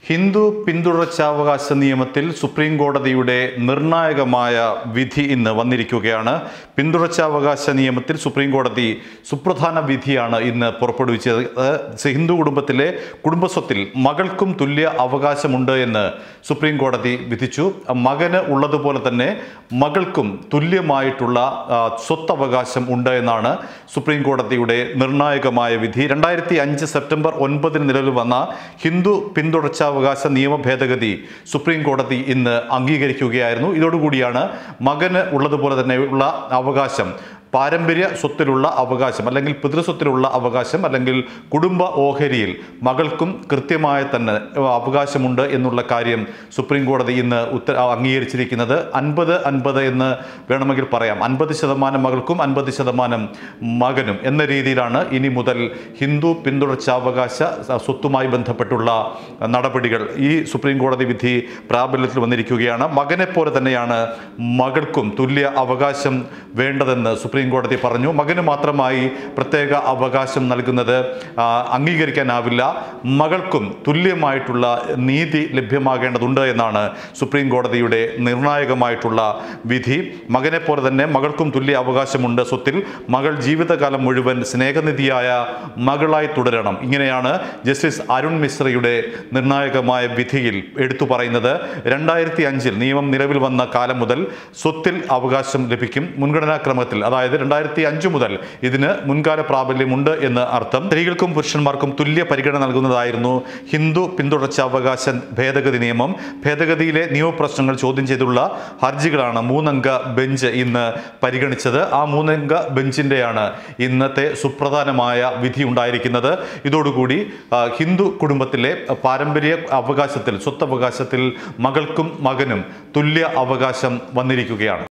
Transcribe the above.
ഹിന്ദു പിന്തുടർച്ചാവകാശ നിയമത്തിൽ സുപ്രീം കോടതിയുടെ നിർണായകമായ വിധി ഇന്ന് വന്നിരിക്കുകയാണ് പിന്തുടർച്ചാവകാശ നിയമത്തിൽ സുപ്രീം കോടതി സുപ്രധാന വിധിയാണ് ഇന്ന് പുറപ്പെടുവിച്ചത് അത് ഹിന്ദു കുടുംബത്തിലെ കുടുംബസ്വത്തിൽ മകൾക്കും തുല്യ അവകാശമുണ്ട് എന്ന് സുപ്രീം കോടതി വിധിച്ചു മകന് ഉള്ളതുപോലെ തന്നെ മകൾക്കും തുല്യമായിട്ടുള്ള ആ, സ്വത്തവകാശം ഉണ്ട് എന്നാണ് സുപ്രീം കോടതിയുടെ നിർണായകമായ വിധി രണ്ടായിരത്തി അഞ്ച് സെപ്റ്റംബർ ഒൻപതിന് നിലവിൽ വന്ന ഹിന്ദു പിന്തുടർച്ചാവകാശ നിയമ ഭേദഗതി സുപ്രീം കോടതി ഇന്ന് അംഗീകരിക്കുകയായിരുന്നു ഇതോടുകൂടിയാണ് മകന് ഉള്ളതുപോലെ തന്നെയുള്ള അവകാശം പാരമ്പര്യ സ്വത്തിലുള്ള അവകാശം അല്ലെങ്കിൽ പിതൃസ്വത്തിലുള്ള അവകാശം അല്ലെങ്കിൽ കുടുംബ ഓഹരിയിൽ മകൾക്കും കൃത്യമായ തന്നെ ഏഹ്, അവകാശമുണ്ട് എന്നുള്ള കാര്യം സുപ്രീം കോടതി ഇന്ന് ഉത്തര അംഗീകരിച്ചിരിക്കുന്നത് അൻപത് അൻപത് എന്ന് വേണമെങ്കിൽ പറയാം അൻപത് ശതമാനം മകൾക്കും അൻപത് ശതമാനം മകനും എന്ന രീതിയിലാണ് ഇനി മുതൽ ഹിന്ദു പിന്തുടർച്ചാവകാശ സ്വത്തുമായി ബന്ധപ്പെട്ടുള്ള നടപടികൾ ഈ സുപ്രീം കോടതി വിധി പ്രാബല്യത്തിൽ വന്നിരിക്കുകയാണ് മകനെ പോലെ തന്നെയാണ് മകൾക്കും തുല്യ അവകാശം വേണ്ടതെന്ന് സുപ്രീം കോടതി പറഞ്ഞു മകന് മാത്രമായി പ്രത്യേക അവകാശം നൽകുന്നത് ആ, അംഗീകരിക്കാനാവില്ല മകൾക്കും തുല്യമായിട്ടുള്ള നീതി ലഭ്യമാകേണ്ടതുണ്ട് എന്നാണ് സുപ്രീം കോടതിയുടെ നിർണായകമായിട്ടുള്ള വിധി മകനെ പോലെ തന്നെ മകൾക്കും തുല്യ അവകാശമുണ്ട് സ്വത്തിൽ മകൾ ജീവിതകാലം മുഴുവൻ സ്നേഹനിധിയായ മകളായി തുടരണം ഇങ്ങനെയാണ് ജസ്റ്റിസ് അരുൺ മിശ്രയുടെ നിർണായകമായ വിധിയിൽ എടുത്തു പറയുന്നത് രണ്ടായിരത്തി അഞ്ചിൽ നിയമം നിലവിൽ വന്ന കാലം മുതൽ സ്വത്തിൽ അവകാശം ലഭിക്കും മുൻഗണനാ ക്രമത്തിൽ അതായത് രണ്ടായിരത്തി അഞ്ച് മുതൽ ഇതിന് മുൻകാല പ്രാബല്യമുണ്ട് എന്ന് അർത്ഥം സ്ത്രീകൾക്കും പുരുഷന്മാർക്കും തുല്യ പരിഗണന നൽകുന്നതായിരുന്നു ഹിന്ദു പിന്തുടർച്ചാവകാശ ഭേദഗതി നിയമം ഭേദഗതിയിലെ നിയമപ്രശ്നങ്ങൾ ചോദ്യം ചെയ്തുള്ള ഹർജികളാണ് മൂന്നംഗ ബെഞ്ച് ഇന്ന് പരിഗണിച്ചത് ആ മൂന്നംഗ ബെഞ്ചിൻ്റെയാണ് ഇന്നത്തെ സുപ്രധാനമായ വിധി ഉണ്ടായിരിക്കുന്നത് ഇതോടുകൂടി ആ, ഹിന്ദു കുടുംബത്തിലെ പാരമ്പര്യ അവകാശത്തിൽ സ്വത്തവകാശത്തിൽ മകൾക്കും മകനും തുല്യ അവകാശം വന്നിരിക്കുകയാണ്